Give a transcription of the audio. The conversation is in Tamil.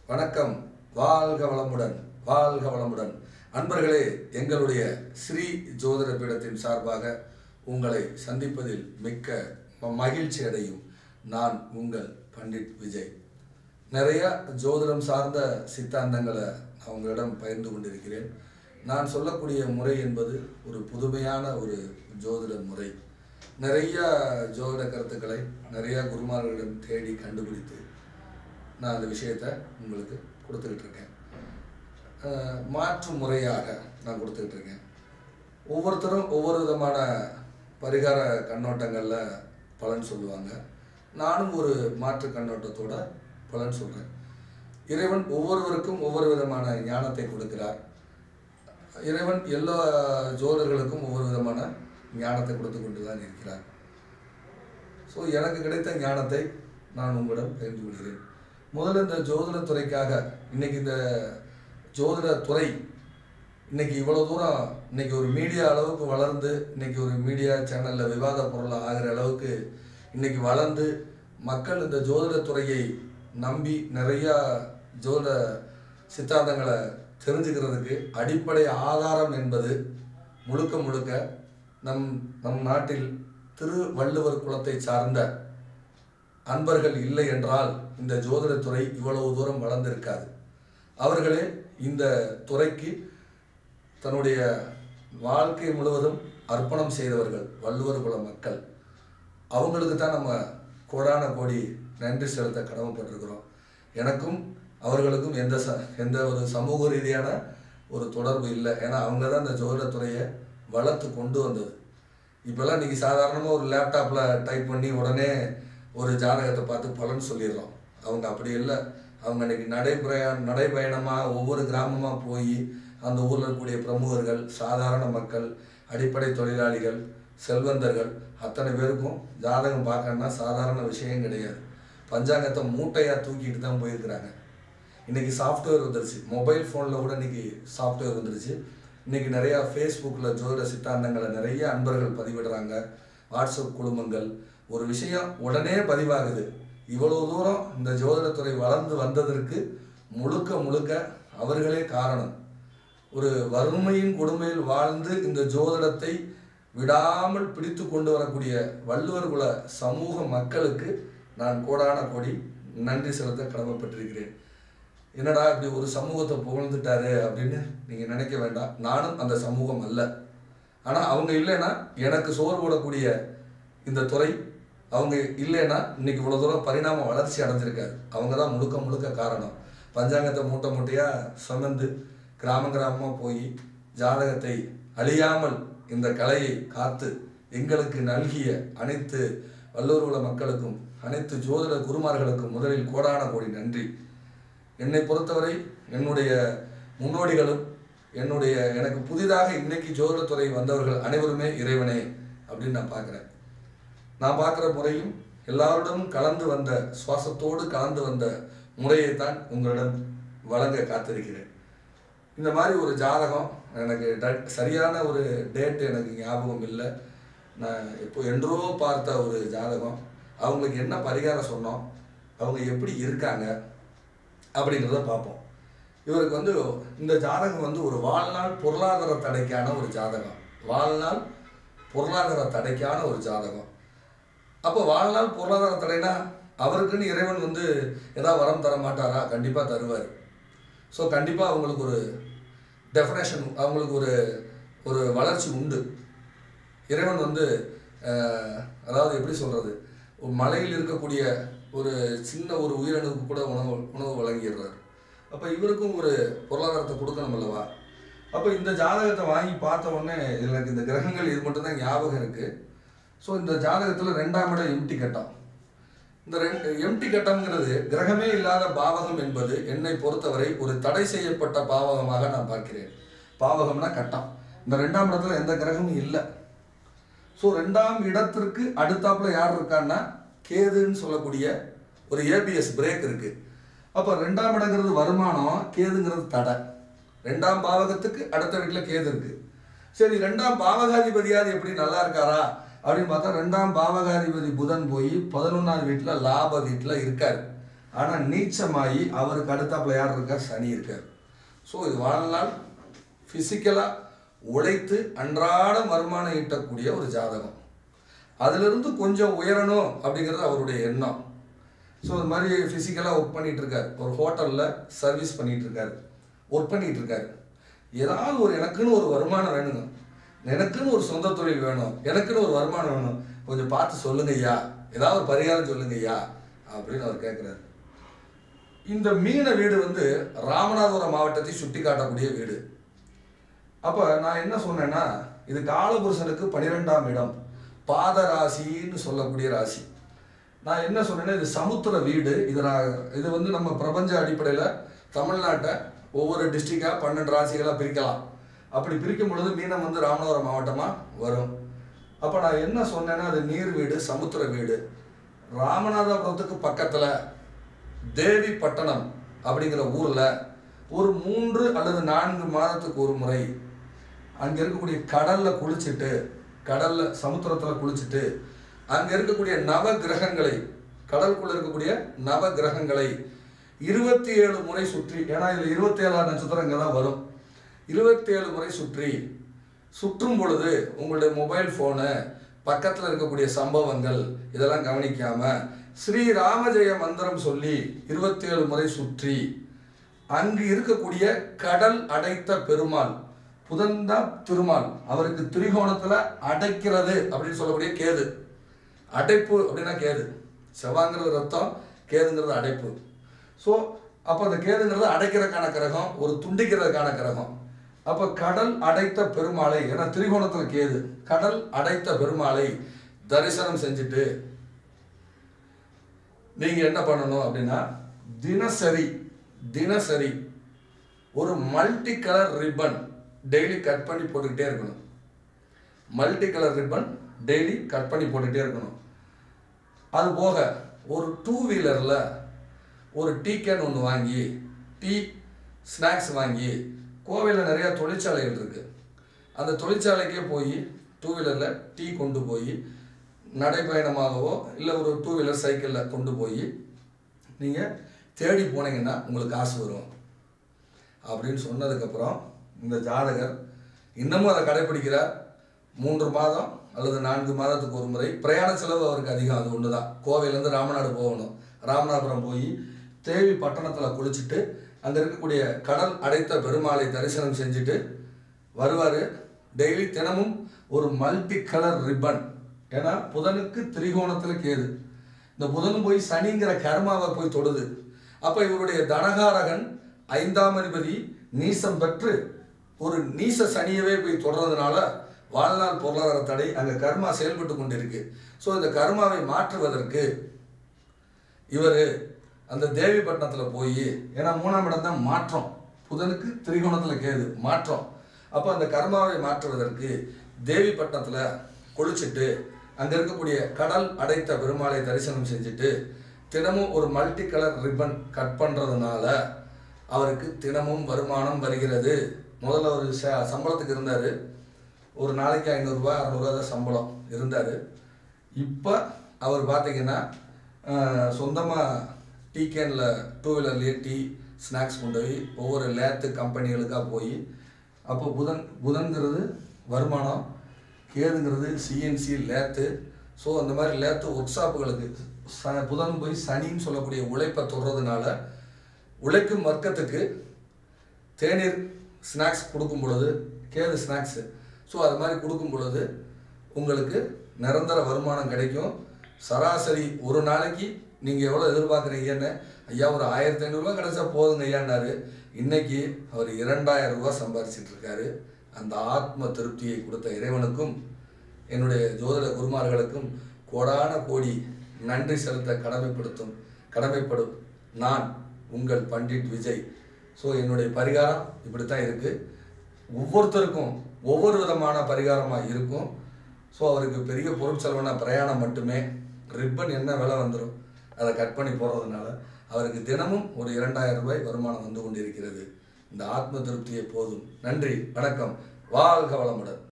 வணக்கம் வாழ்க வளமுடன் வாழ்க வளமுடன் அன்பர்களே எங்களுடைய ஸ்ரீ ஜோதிட பீடத்தின் சார்பாக உங்களை சந்திப்பதில் மிக்க ம- மகிழ்ச்சி அடையும் நான் உங்கள் பண்டிட் விஜய் நிறைய ஜோதிடம் சார்ந்த சித்தாந்தங்களை நான் உங்களிடம் பகிர்ந்து கொண்டிருக்கிறேன் நான் சொல்லக்கூடிய முறை என்பது ஒரு புதுமையான ஒரு ஜோதிட முறை நிறைய ஜோதிட கருத்துக்களை நிறைய குருமார்களிடம் தேடி கண்டுபிடித்து நான் அந்த விஷயத்தை உங்களுக்கு கொடுத்துக்கிட்டு இருக்கேன் அஹ் மாற்று முறையாக நான் கொடுத்துக்கிட்டு இருக்கேன் ஒவ்வொருத்தரும் ஒவ்வொரு விதமான பரிகார கண்ணோட்டங்களில் பலன் சொல்லுவாங்க நானும் ஒரு மாற்று கண்ணோட்டத்தோட பலன் சொல்கிறேன் இறைவன் ஒவ்வொருவருக்கும் ஒவ்வொரு விதமான ஞானத்தை கொடுக்கிறார் இறைவன் எல்லா ஜோதர்களுக்கும் ஒவ்வொரு விதமான ஞானத்தை கொடுத்து கொண்டு தான் இருக்கிறார் ஸோ எனக்கு கிடைத்த ஞானத்தை நான் உங்களிடம் பகிர்ந்து கொள்கிறேன் முதல்ல இந்த ஜோதிட துறைக்காக இன்னைக்கு இந்த ஜோதிட துறை இன்னைக்கு இவ்வளோ தூரம் இன்னைக்கு ஒரு மீடியா அளவுக்கு வளர்ந்து இன்னைக்கு ஒரு மீடியா சேனலில் விவாத பொருள் ஆகிற அளவுக்கு இன்னைக்கு வளர்ந்து மக்கள் இந்த ஜோதிட துறையை நம்பி நிறையா ஜோதிட சித்தாந்தங்களை தெரிஞ்சுக்கிறதுக்கு அடிப்படை ஆதாரம் என்பது முழுக்க முழுக்க நம் நம் நாட்டில் திருவள்ளுவர் குலத்தை சார்ந்த அன்பர்கள் இல்லை என்றால் இந்த ஜோதிடத்துறை இவ்வளவு தூரம் வளர்ந்திருக்காது அவர்களே இந்த துறைக்கு தன்னுடைய வாழ்க்கை முழுவதும் அர்ப்பணம் செய்தவர்கள் வள்ளுவர் குல மக்கள் அவங்களுக்கு தான் நம்ம கோடான கோடி நன்றி செலுத்த கடமைப்பட்டிருக்கிறோம் எனக்கும் அவர்களுக்கும் எந்த ச எந்த ஒரு சமூக ரீதியான ஒரு தொடர்பு இல்லை ஏன்னா அவங்க தான் இந்த ஜோதிடத்துறையை வளர்த்து கொண்டு வந்தது இப்போல்லாம் இன்றைக்கி சாதாரணமாக ஒரு லேப்டாப்பில் டைப் பண்ணி உடனே ஒரு ஜாதகத்தை பார்த்து பலன் சொல்லிடுறோம் அவங்க அப்படி இல்லை அவங்க இன்னைக்கு நடைபய நடைபயணமாக ஒவ்வொரு கிராமமாக போய் அந்த ஊரில் இருக்கக்கூடிய பிரமுகர்கள் சாதாரண மக்கள் அடிப்படை தொழிலாளிகள் செல்வந்தர்கள் அத்தனை பேருக்கும் ஜாதகம் பார்க்கணுன்னா சாதாரண விஷயம் கிடையாது பஞ்சாங்கத்தை மூட்டையாக தூக்கிட்டு தான் போயிருக்கிறாங்க இன்னைக்கு சாஃப்ட்வேர் வந்துருச்சு மொபைல் ஃபோனில் கூட இன்னைக்கு சாஃப்ட்வேர் வந்துருச்சு இன்னைக்கு நிறையா ஃபேஸ்புக்கில் ஜோதிட சித்தாந்தங்களை நிறைய அன்பர்கள் பதிவிடுறாங்க வாட்ஸ்அப் குழுமங்கள் ஒரு விஷயம் உடனே பதிவாகுது இவ்வளவு தூரம் இந்த ஜோதிடத்துறை வளர்ந்து வந்ததற்கு முழுக்க முழுக்க அவர்களே காரணம் ஒரு வறுமையின் கொடுமையில் வாழ்ந்து இந்த ஜோதிடத்தை விடாமல் பிடித்து கொண்டு வரக்கூடிய வள்ளுவர் குல சமூக மக்களுக்கு நான் கோடான கோடி நன்றி செலுத்த கடமைப்பட்டிருக்கிறேன் என்னடா இப்படி ஒரு சமூகத்தை புகழ்ந்துட்டாரு அப்படின்னு நீங்கள் நினைக்க வேண்டாம் நானும் அந்த சமூகம் அல்ல ஆனால் அவங்க இல்லைன்னா எனக்கு சோறு போடக்கூடிய இந்த துறை அவங்க இல்லைன்னா இன்னைக்கு இவ்வளோ தூரம் பரிணாம வளர்ச்சி அடைஞ்சிருக்காது அவங்க தான் முழுக்க முழுக்க காரணம் பஞ்சாங்கத்தை மூட்டை மூட்டையாக சுமந்து கிராம கிராமமாக போய் ஜாதகத்தை அழியாமல் இந்த கலையை காத்து எங்களுக்கு நல்கிய அனைத்து வல்லூர் உள்ள மக்களுக்கும் அனைத்து ஜோதிட குருமார்களுக்கும் முதலில் கோடான கோடி நன்றி என்னை பொறுத்தவரை என்னுடைய முன்னோடிகளும் என்னுடைய எனக்கு புதிதாக இன்னைக்கு ஜோதிடத்துறை வந்தவர்கள் அனைவருமே இறைவனே அப்படின்னு நான் பார்க்குறேன் நான் பார்க்குற முறையும் எல்லாருடனும் கலந்து வந்த சுவாசத்தோடு கலந்து வந்த முறையைத்தான் உங்களிடம் வழங்க காத்திருக்கிறேன் இந்த மாதிரி ஒரு ஜாதகம் எனக்கு ட- சரியான ஒரு டேட் எனக்கு ஞாபகம் இல்லை நான் இப்போ என்றோ பார்த்த ஒரு ஜாதகம் அவங்களுக்கு என்ன பரிகாரம் சொன்னோம் அவங்க எப்படி இருக்காங்க அப்படிங்கிறத பார்ப்போம் இவருக்கு வந்து இந்த ஜாதகம் வந்து ஒரு வாழ்நாள் பொருளாதார தடைக்கான ஒரு ஜாதகம் வாழ்நாள் பொருளாதார தடைக்கான ஒரு ஜாதகம் அப்போ வாழ்நாள் பொருளாதார தடைனா அவருக்குன்னு இறைவன் வந்து ஏதாவது வரம் தர மாட்டாரா கண்டிப்பாக தருவார் ஸோ கண்டிப்பாக அவங்களுக்கு ஒரு டெஃபினேஷன் அவங்களுக்கு ஒரு ஒரு வளர்ச்சி உண்டு இறைவன் வந்து அஹ், அதாவது எப்படி சொல்கிறது மலையில் இருக்கக்கூடிய ஒரு சின்ன ஒரு உயிரணுவுக்கு கூட உணவு உணவு வழங்கிடுறார் அப்போ இவருக்கும் ஒரு பொருளாதாரத்தை கொடுக்கணும் அல்லவா அப்போ இந்த ஜாதகத்தை வாங்கி பார்த்த உடனே எனக்கு இந்த கிரகங்கள் இது மட்டும்தான் ஞாபகம் இருக்குது ஸோ இந்த ஜாதகத்தில் ரெண்டாம் இடம் எம்டி கட்டம் இந்த ரெண்டு எம்டி கட்டம்ங்கிறது கிரகமே இல்லாத பாவகம் என்பது என்னை பொறுத்தவரை ஒரு தடை செய்யப்பட்ட பாவகமாக நான் பார்க்கிறேன் பாவகம்னா கட்டம் இந்த ரெண்டாம் இடத்துல எந்த கிரகமும் இல்லை ஸோ ரெண்டாம் இடத்திற்கு அடுத்தாப்புல யார் இருக்கான்னா கேதுன்னு சொல்லக்கூடிய ஒரு ஏபிஎஸ் பிரேக் இருக்கு அப்போ ரெண்டாம் இடங்கிறது வருமானம் கேதுங்கிறது தடை ரெண்டாம் பாவகத்துக்கு அடுத்த வீட்டில் கேது இருக்கு சரி ரெண்டாம் பாவகாதிபதியாவது எப்படி நல்லா இருக்காரா அப்படின்னு பார்த்தா ரெண்டாம் பாவகாதிபதி புதன் போய் பதினொன்றாவது வீட்டில் லாப வீட்டில் இருக்காரு ஆனால் நீச்சமாகி அவருக்கு அடுத்தாப்புல யார் இருக்கா சனி இருக்கார் ஸோ இது வாழ்நாள் ஃபிசிக்கலாக உழைத்து அன்றாட வருமானம் ஈட்டக்கூடிய ஒரு ஜாதகம் அதிலிருந்து கொஞ்சம் உயரணும் அப்படிங்கிறது அவருடைய எண்ணம் ஸோ இது மாதிரி ஃபிசிக்கலாக ஒர்க் பண்ணிட்டு இருக்காரு ஒரு ஹோட்டலில் சர்வீஸ் பண்ணிட்டு இருக்காரு ஒர்க் பண்ணிட்டு இருக்காரு ஏதாவது ஒரு எனக்குன்னு ஒரு வருமானம் வேணுங்க எனக்குன்னு ஒரு சொந்த தொழில் வேணும் எனக்குன்னு ஒரு வருமானம் வேணும் கொஞ்சம் பார்த்து சொல்லுங்க ஐயா ஏதாவது ஒரு பரிகாரம் சொல்லுங்க ஐயா அப்படின்னு அவர் கேட்குறாரு இந்த மீன வீடு வந்து ராமநாதபுரம் மாவட்டத்தை சுட்டி காட்டக்கூடிய வீடு அப்போ நான் என்ன சொன்னேன்னா இது காலபுருஷனுக்கு பன்னிரெண்டாம் இடம் பாத ராசின்னு சொல்லக்கூடிய ராசி நான் என்ன சொன்னேன்னா இது சமுத்திர வீடு இது நான் இது வந்து நம்ம பிரபஞ்ச அடிப்படையில் தமிழ்நாட்டை ஒவ்வொரு டிஸ்ட்ரிக்டாக பன்னெண்டு ராசிகளாக பிரிக்கலாம் அப்படி பிரிக்கும் பொழுது மீனம் வந்து ராமநாதபுரம் மாவட்டமாக வரும் அப்போ நான் என்ன சொன்னேன்னா அது நீர் வீடு சமுத்திர வீடு ராமநாதபுரத்துக்கு பக்கத்தில் தேவி பட்டணம் அப்படிங்கிற ஊரில் ஒரு மூன்று அல்லது நான்கு மாதத்துக்கு ஒரு முறை அங்கே இருக்கக்கூடிய கடலில் குளிச்சுட்டு கடலில் சமுத்திரத்தில் குளிச்சுட்டு அங்கே இருக்கக்கூடிய நவ கிரகங்களை கடலுக்குள்ள இருக்கக்கூடிய நவ கிரகங்களை இருபத்தி ஏழு முறை சுற்றி ஏன்னா இதில் இருபத்தி ஏழாம் நட்சத்திரங்க தான் வரும் இருபத்தி ஏழு முறை சுற்றி சுற்றும் பொழுது உங்களுடைய மொபைல் ஃபோனு பக்கத்தில் இருக்கக்கூடிய சம்பவங்கள் இதெல்லாம் கவனிக்காம ஸ்ரீ ராமஜெய மந்திரம் சொல்லி இருபத்தி ஏழு முறை சுற்றி அங்கு இருக்கக்கூடிய கடல் அடைத்த பெருமாள் புதன்தா திருமால் அவருக்கு திரிகோணத்துல அடைக்கிறது அப்படின்னு சொல்லக்கூடிய கேது அடைப்பு அப்படின்னா கேது செவ்வாங்கிறது ரத்தம் கேதுங்கிறது அடைப்பு ஸோ அப்போ அந்த கேதுங்கிறது அடைக்கிறதுக்கான கிரகம் ஒரு துண்டிக்கிறதுக்கான கிரகம் அப்போ கடல் அடைத்த பெருமாளை ஏன்னா திரிகோணத்தில் கேது கடல் அடைத்த பெருமாளை தரிசனம் செஞ்சுட்டு நீங்க என்ன பண்ணணும் அப்படின்னா தினசரி தினசரி ஒரு multi colour ribbon daily cut பண்ணி போட்டுக்கிட்டே இருக்கணும் multi colour ribbon daily cut பண்ணி போட்டுக்கிட்டே இருக்கணும் அது போக ஒரு டூ வீலரில் ஒரு டீ கேன் ஒன்று வாங்கி டீ ஸ்நாக்ஸ் வாங்கி கோவையில் நிறையா தொழிற்சாலைகள் இருக்குது அந்த தொழிற்சாலைக்கே போய் டூ வீலரில் டீ கொண்டு போய் நடைப்பயணமாகவோ இல்லை ஒரு டூ வீலர் சைக்கிளில் கொண்டு போய் நீங்கள் தேடி போனீங்கன்னா உங்களுக்கு காசு வரும் அப்படின்னு சொன்னதுக்கப்புறம் இந்த ஜாதகர் இன்னமும் அதை கடைப்பிடிக்கிறார் மூன்று மாதம் அல்லது நான்கு மாதத்துக்கு ஒரு முறை பிரயாண செலவு அவருக்கு அதிகம் அது ஒன்று தான் கோவையிலேருந்து ராமநாடு போகணும் ராமநாதபுரம் போய் தேவி பட்டணத்தில் குளிச்சுட்டு அங்கே இருக்கக்கூடிய கடல் அடைத்த பெருமாளை தரிசனம் செஞ்சுட்டு வருவார் டெய்லி தினமும் ஒரு மல்டி கலர் ரிப்பன் ஏன்னா புதனுக்கு திரிகோணத்தில் கேது இந்த புதன் போய் சனிங்கிற கர்மாவை போய் தொடுது அப்போ இவருடைய தனகாரகன் ஐந்தாம் அதிபதி நீசம் பெற்று ஒரு நீச சனியவே போய் தொடர்றதுனால வாழ்நாள் பொருளாதார தடை அங்கே கர்மா செயல்பட்டு கொண்டிருக்கு ஸோ இந்த கர்மாவை மாற்றுவதற்கு இவர் அந்த தேவிப்பட்டினத்தில் போய் ஏன்னா மூணாம் இடம் தான் மாற்றம் புதனுக்கு திரிகோணத்தில் கேது மாற்றம் அப்போ அந்த கர்மாவை மாற்றுவதற்கு தேவிப்பட்டினத்தில் குளிச்சுட்டு அங்கே இருக்கக்கூடிய கடல் அடைத்த பெருமாளை தரிசனம் செஞ்சுட்டு தினமும் ஒரு மல்டி கலர் ரிப்பன் கட் பண்ணுறதுனால அவருக்கு தினமும் வருமானம் வருகிறது முதல்ல ஒரு ச சம்பளத்துக்கு இருந்தார் ஒரு நாளைக்கு ஐநூறுரூவா அறநூறுவா தான் சம்பளம் இருந்தார் இப்போ அவர் பார்த்தீங்கன்னா சொந்தமாக டீ கேனில் டூ வீலர்லேயே டீ ஸ்நாக்ஸ் கொண்டு போய் ஒவ்வொரு லேத்து கம்பெனிகளுக்காக போய் அப்போ புதன் புதன்கிறது வருமானம் கேதுங்கிறது சிஎன்சி லேத்து ஸோ அந்த மாதிரி லேத்து ஒர்க் ஷாப்புகளுக்கு ச புதன் போய் சனின்னு சொல்லக்கூடிய உழைப்பை தொடுறதுனால உழைக்கும் வர்க்கத்துக்கு தேநீர் ஸ்நாக்ஸ் கொடுக்கும் பொழுது கேது ஸ்நாக்ஸு ஸோ அது மாதிரி கொடுக்கும் பொழுது உங்களுக்கு நிரந்தர வருமானம் கிடைக்கும் சராசரி ஒரு நாளைக்கு நீங்கள் எவ்வளோ எதிர்பார்க்குறீங்கன்னு ஐயா ஒரு ஆயிரத்தி ஐநூறுரூவா கிடைச்சா போதுங்க ஐயான்னாரு இன்னைக்கு அவர் இரண்டாயிரம் ரூபாய் சம்பாதிச்சிட்டு இருக்காரு அந்த ஆத்ம திருப்தியை கொடுத்த இறைவனுக்கும் என்னுடைய ஜோதிட குருமார்களுக்கும் கோடான கோடி நன்றி செலுத்த கடமைப்படுத்தும் கடமைப்படும் நான் உங்கள் பண்டிட் விஜய் ஸோ என்னுடைய பரிகாரம் இப்படி தான் இருக்குது ஒவ்வொருத்தருக்கும் ஒவ்வொரு விதமான பரிகாரமாக இருக்கும் ஸோ அவருக்கு பெரிய பொருட்செலவான பிரயாணம் மட்டுமே ரிப்பன் என்ன விலை வந்துடும் அதை கட் பண்ணி போடுறதுனால அவருக்கு தினமும் ஒரு இரண்டாயிரம் ரூபாய் வருமானம் வந்து கொண்டிருக்கிறது இந்த ஆத்ம திருப்தியே போதும் நன்றி வணக்கம் வாழ்க வளமுடன்